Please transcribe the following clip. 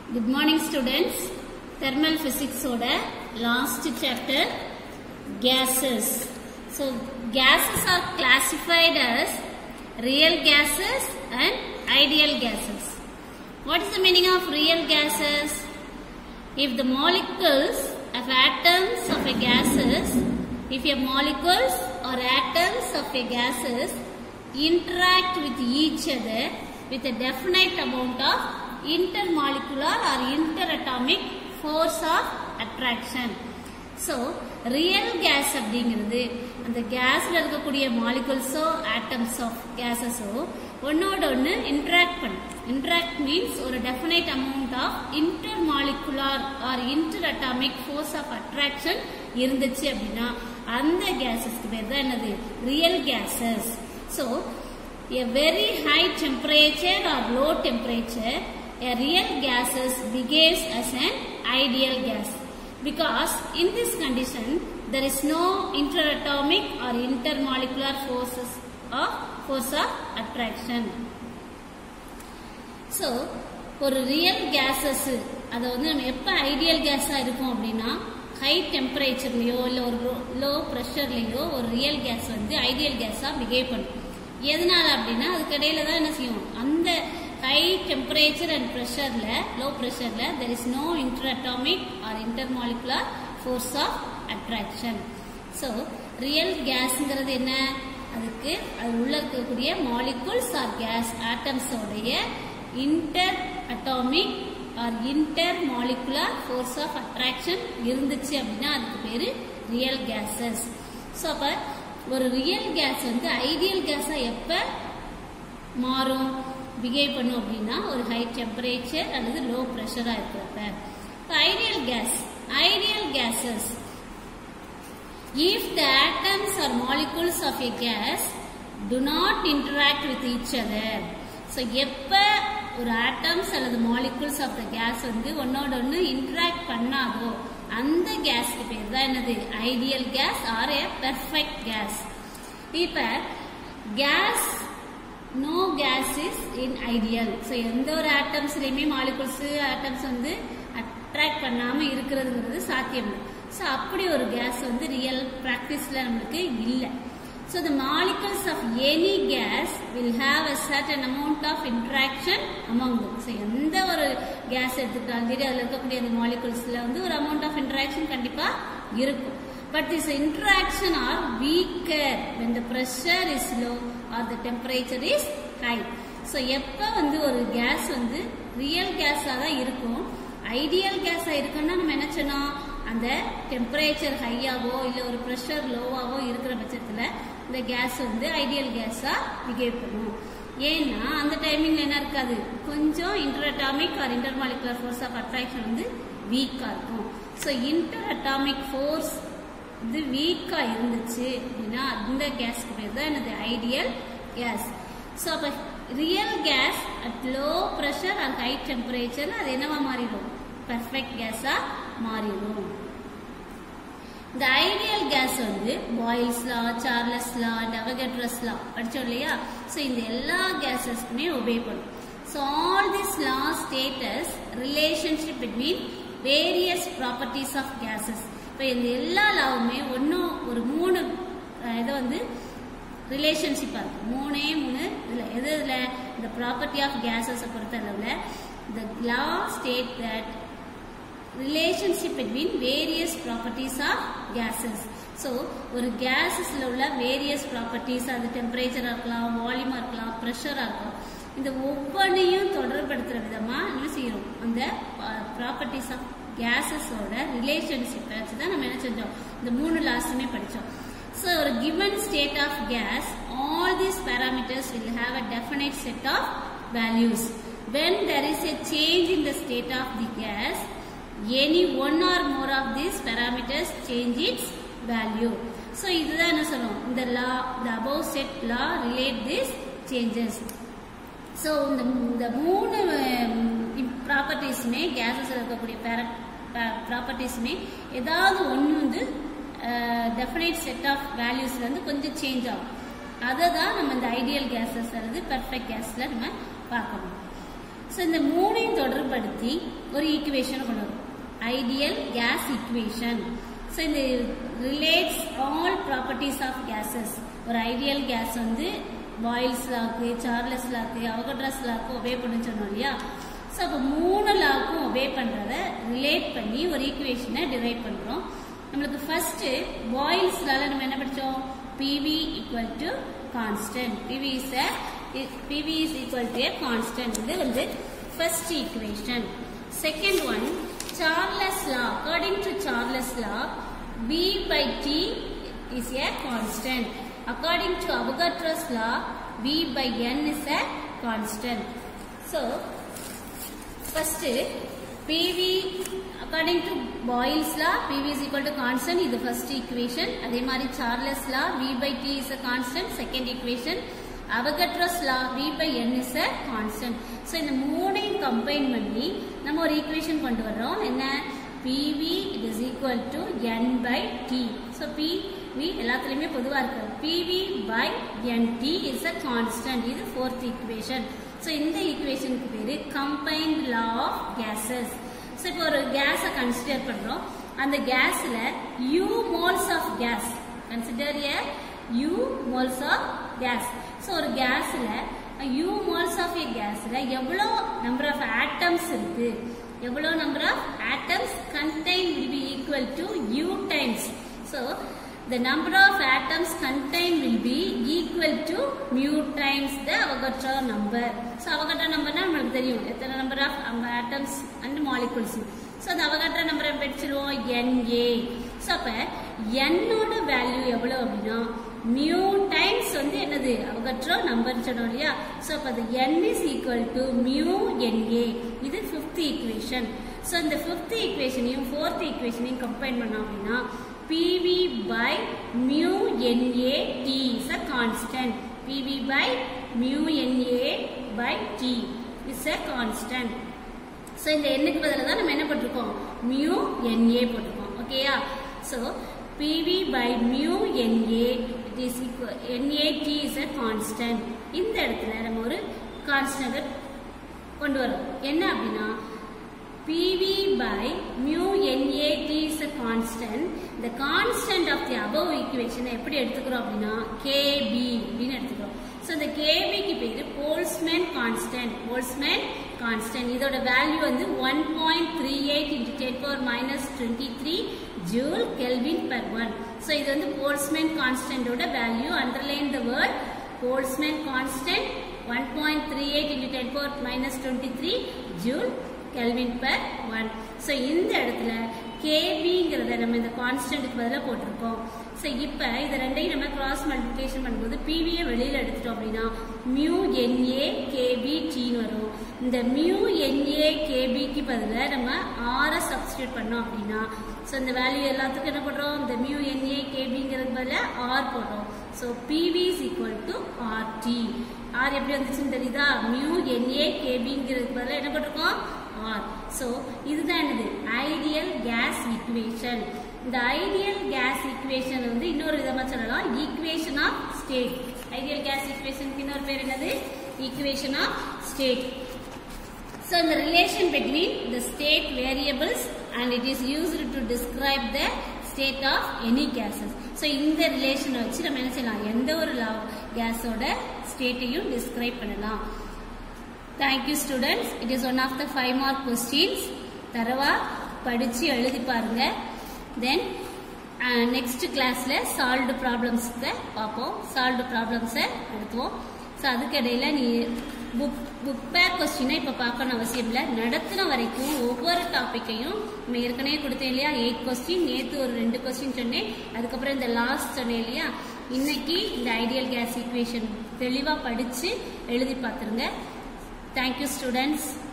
Good morning students. Thermal physics ஓட last chapter gases. So gases are classified as real gases and ideal gases. What is the meaning of real gases? If the molecules of atoms of a gases, if your molecules or atoms of a gases interact with each other with a definite amount of intermolecular or interatomic force of attraction. So real gas அப்படிங்கிறது அந்த கேஸ்ல இருக்கக்கூடிய மாலிகுல்ஸோ atoms of கேஸஸோ ஒன்னோட ஒன்று interact பண்ணும் interact means ஒரு definite amount of inter molecular or inter atomic force of attraction இருந்துச்சு அப்படின்னா அந்த கேஸஸ்க்கு பேர் தான் என்னது real gases so a very high temperature or low temperature, a real gases behaves as an ideal gas. Because in this condition, there is no interatomic or intermolecular forces of force of attraction. So, ஒரு real gases அதை வந்து நம்ம எப்போ ideal கேஸாக இருக்கும் அப்படின்னா high டெம்பரேச்சர்லையோ இல்லை ஒரு லோ ப்ரெஷர்லையோ ஒரு ரியல் கேஸ் வந்து ஐடியல் கேஸாக பிஹேவ் பண்ணும் எதனால அப்படின்னா அதுக்கு இடையில தான் என்ன செய்யும் அந்த ஹை டெம்பரேச்சர் அண்ட் ப்ரெஷர்ல லோ ப்ரெஷர்ல there is no interatomic or intermolecular force of attraction so real கேஸ்ங்கிறது என்ன அதுக்கு அது உள்ள இருக்கக்கூடிய மாலிகுல்ஸ் ஆர் கேஸ் ஆட்டம்ஸோடைய inter atomic or inter molecular force of attraction இருந்துச்சு அப்படின்னா அதுக்கு பேரு ரியல் கேசஸ் ஸோ அப்போ ஒரு ரியல் கேஸ் வந்து ஐடியல் கேஸா எப்ப மாறும் பிஹேவ் பண்ணும் அப்படின்னா ஒரு ஹை டெம்பரேச்சர் அல்லது லோ ப்ரெஷரா இருக்கிறப்ப ideal gas ideal gases if the atoms or molecules of a gas do not interact with each other so எப்ப ஒரு ஆட்டம்ஸ் அல்லது மாலிகுல்ஸ் ஆஃப் த கேஸ் வந்து ஒன்னோட ஒன்று இன்டராக்ட் பண்ணாதோ அந்த கேஸ்க்கு பேர் தான் என்னது ideal gas or a perfect gas இப்ப gas no gas is in ideal so எந்த ஒரு ஆட்டம்ஸ்லையுமே மாலிகுல்ஸ் ஆட்டம்ஸ் வந்து அட்ராக்ட் பண்ணாம இருக்கிறதுங்கிறது சாத்தியம் ஸோ அப்படி ஒரு கேஸ் வந்து ரியல் ப்ராக்டிஸ்ல நம்மளுக்கு இல்லை so the molecules of any gas will have a certain amount of interaction among so எந்த ஒரு கேஸ் எடுத்துக்கிட்டாலும் சரி அதில் இருக்கக்கூடிய அந்த மாலிகுல்ஸ்ல வந்து ஒரு அமௌண்ட் ஆஃப் இன்ட்ராக்ஷன் கண்டிப்பா இருக்கும் but this interaction are weaker when the pressure is low or the temperature is high so எப்போ வந்து ஒரு கேஸ் வந்து ரியல் கேஸாக தான் இருக்கும் ஐடியல் கேஸாக இருக்குன்னா நம்ம என்ன சொன்னோம் அந்த டெம்பரேச்சர் ஹையாவோ இல்லை ஒரு ப்ரெஷர் லோவாவோ இருக்கிற பட்சத்தில் இந்த கேஸ் வந்து ஐடியல் கேஸாக பிஹேவ் பண்ணும் ஏன்னா அந்த டைமிங்ல என்ன இருக்காது கொஞ்சம் inter or intermolecular force of attraction வந்து வீக்காக இருக்கும் ஸோ இன்டர் அட்டாமிக் ஃபோர்ஸ் இது வீக்காக இருந்துச்சு அப்படின்னா அந்த கேஸ்க்கு பேர் தான் எனது ஐடியல் கேஸ் ஸோ அப்போ real gas at low pressure and high temperature அது என்னவா மாறிடும் பர்ஃபெக்ட் கேஸாக மாறிடும் இந்த ஐடியல் கேஸ் வந்து Boyle's law Charles law Avogadro's law படிச்சோம் இல்லையா ஸோ இந்த எல்லா கேசஸ்க்குமே ஒபே பண்ணும் so all this law states relationship between various properties of gases இப்போ இந்த எல்லா லாவுமே ஒன்றும் ஒரு மூணு இதை வந்து ரிலேஷன்ஷிப்பாக இருக்கு மூணே மூணு இதில் எது இதில் இந்த ப்ராப்பர்ட்டி ஆஃப் கேசஸை பொறுத்த அளவில் the law state that relationship between various properties of gases so ஒரு கேஸஸ்ல உள்ள வேரியஸ் ப்ராப்பர்ட்டிஸ் அது டெம்பரேச்சராக இருக்கலாம் வால்யூமாக இருக்கலாம் ப்ரெஷராக இருக்கலாம் இந்த ஒவ்வொன்றையும் தொடர்படுத்துகிற விதமாக என்ன செய்யணும் அந்த ப்ராப்பர்ட்டிஸ் ஆஃப் கேஸஸோட ரிலேஷன்ஷிப் வச்சு தான் நம்ம என்ன செஞ்சோம் இந்த மூணு லாஸ்ட்டுமே படித்தோம் ஸோ ஒரு given state of gas all these parameters will have a definite set of values when there is a change in the state of the gas, any one or more of these parameters change its value. So, இதுதான் என்ன சொல்லும் இந்த law, the above set law relate these changes. So இந்த இந்த மூணு ப்ராப்பர்ட்டிஸுமே gases இருக்கக்கூடிய ப்ராப்பர்ட்டிஸுமே ஏதாவது ஒன்று வந்து டெஃபினைட் செட் ஆஃப் வேல்யூஸ்லேருந்து கொஞ்சம் சேஞ்ச் ஆகும் அதை தான் நம்ம இந்த ஐடியல் கேஸஸ் அல்லது பெர்ஃபெக்ட் கேஸில் நம்ம பார்க்கணும் ஸோ இந்த மூணையும் தொடர்படுத்தி ஒரு ஈக்குவேஷன் கொண்டு வரும் ஐடியல் கேஸ் ஈக்குவேஷன் ஸோ இந்த relates all properties of gases ஒரு ஐடியல் கேஸ் வந்து பாயில்ஸ் லாக்கு சார்லஸ் லாக்கு அவகட்ராஸ் லாக்கு ஒபே பண்ணுன்னு சொன்னோம் இல்லையா ஸோ அப்போ மூணு லாக்கும் ஒபே பண்ணுறத ரிலேட் பண்ணி ஒரு ஈக்குவேஷனை டிரைவ் பண்ணுறோம் நம்மளுக்கு ஃபர்ஸ்ட் பாயில்ஸ்னால நம்ம என்ன படித்தோம் P V equal to constant P V is P V is equal to a constant இது வந்து first equation second one Charles law according to Charles law P by T is a constant according to Avogadro's law, V by N is a constant. So, first PV according to Boyle's law, PV is equal to constant இது first equation. அதே மாதிரி Charles law, V by T is a constant, second equation. Avogadro's law, V by N is a constant. So, இந்த மூணையும் combine பண்ணி நம்ம ஒரு equation கொண்டு வர்றோம் என்ன PV it is equal to N by T. So, PV எல்லாத்துலயுமே பொதுவா இருக்கு PV by NT is a constant. இது fourth equation. So, இந்த ஈக்குவேஷனுக்கு பேரு combined law of gases. So, இப்போ ஒரு கேஸை கன்சிடர் பண்றோம் அந்த கேஸ்ல U moles of gas. Consider a U moles of gas. So, ஒரு கேஸ்ல U moles of a gasல எவ்வளோ நம்பர் ஆஃப் ஆட்டம்ஸ் இருக்கு எவ்வளோ number of atoms contained will be equal to U times. So, the number of atoms contained will be equal to mu times the Avogadro number. So, Avogadro number நம்மளுக்கு தெரியும் எத்தனை number of atoms and molecules. So, அந்த Avogadro number படிச்சிருவோம் NA. So, அப்ப N ஓட value எவ்வளவு அப்படின்னா mu times வந்து என்னது Avogadro number சொன்னோம் இல்லையா So, அப்ப அது N is equal to mu NA. இது fifth equation. So, இந்த fifth equationையும் fourth equationையும் combine பண்ணோம் அப்படின்னா PV by mu NA T is a constant. PV by mu NA by T is a constant. So இந்த எண்ணுக்கு பதிலாக தான் நம்ம என்ன போட்டிருக்கோம் மியூ என்ஏ போட்டிருக்கோம் ஓகேயா so P V by mu N A it is equal N A T is a constant இந்த இடத்துல நம்ம ஒரு கான்ஸ்டன்ட் கொண்டு வரோம் என்ன அப்படின்னா PV by mu NAT is a constant. The constant of the above equation எப்படி எடுத்துக்கிறோம் அப்படின்னா KB அப்படின்னு எடுத்துக்கிறோம். So the KB க்கு பேரு Boltzmann constant. Boltzmann constant. இதோட வேல்யூ வந்து 1.38 into 10 power minus 23 joule Kelvin per 1. So இது வந்து Boltzmann constant ஓட value underline the word Boltzmann constant 1.38 into 10 power minus 23 joule kelvin per one so இந்த இடத்துல கேபிங்கிறத நம்ம இந்த கான்ஸ்டன்ட்டுக்கு பதிலாக போட்டிருக்கோம் ஸோ இப்போ இதை ரெண்டையும் நம்ம கிராஸ் மல்டிபிகேஷன் பண்ணும்போது பிவியை வெளியில் எடுத்துட்டோம் அப்படின்னா மியூ என்ஏ கேபி டீன்னு வரும் இந்த மியூ என்ஏ கேபிக்கு பதிலாக நம்ம ஆரை சப்ஸ்டியூட் பண்ணோம் அப்படின்னா ஸோ இந்த வேல்யூ எல்லாத்துக்கும் என்ன பண்ணுறோம் இந்த மியூ என்ஏ கேபிங்கிறதுக்கு பதிலாக ஆர் போடுறோம் so P V is equal to R T R எப்படி வந்துச்சுன்னு தெரியுதா மியூ என்ஏ கேபிங்கிறதுக்கு பதிலாக என்ன பண்ணிருக்கோம் ஆர் ஸோ இதுதான் என்னது ஐடியல் கேஸ் ஈக்குவேஷன் இந்த ஐடியல் கேஸ் ஈக்குவேஷன் வந்து இன்னொரு விதமா சொல்லலாம் equation of state ideal gas ஈக்குவேஷனுக்கு இன்னொரு பேர் என்னது ஈக்குவேஷன் ஆஃப் ஸ்டேட் ஸோ இந்த relation between the state variables and it is used to describe the state of any gases so இந்த ரிலேஷனை வச்சு நம்ம என்ன செய்யலாம் எந்த ஒரு கேஸோட ஸ்டேட்டையும் டிஸ்கிரைப் பண்ணலாம் thank you students it is one of the five mark questions தரவா படித்து எழுதி பாருங்க தென் நெக்ஸ்ட் கிளாஸில் சால்வ்டு ப்ராப்ளம்ஸை பார்ப்போம் சால்வ்டு ப்ராப்ளம்ஸை நடத்துவோம் ஸோ அதுக்கிடையில் நீ புக் புக் பேக் கொஸ்டினை இப்போ பார்க்கணும் அவசியம் இல்லை நடத்தின வரைக்கும் ஒவ்வொரு டாப்பிக்கையும் நம்ம ஏற்கனவே கொடுத்தேன் இல்லையா எயிட் கொஸ்டின் நேற்று ஒரு ரெண்டு கொஸ்டின் சொன்னேன் அதுக்கப்புறம் இந்த லாஸ்ட் சொன்னேன் இல்லையா இன்னைக்கு இந்த ஐடியல் கேஸ் ஈக்குவேஷன் தெளிவாக படித்து எழுதி பார்த்துருங்க Thank you students.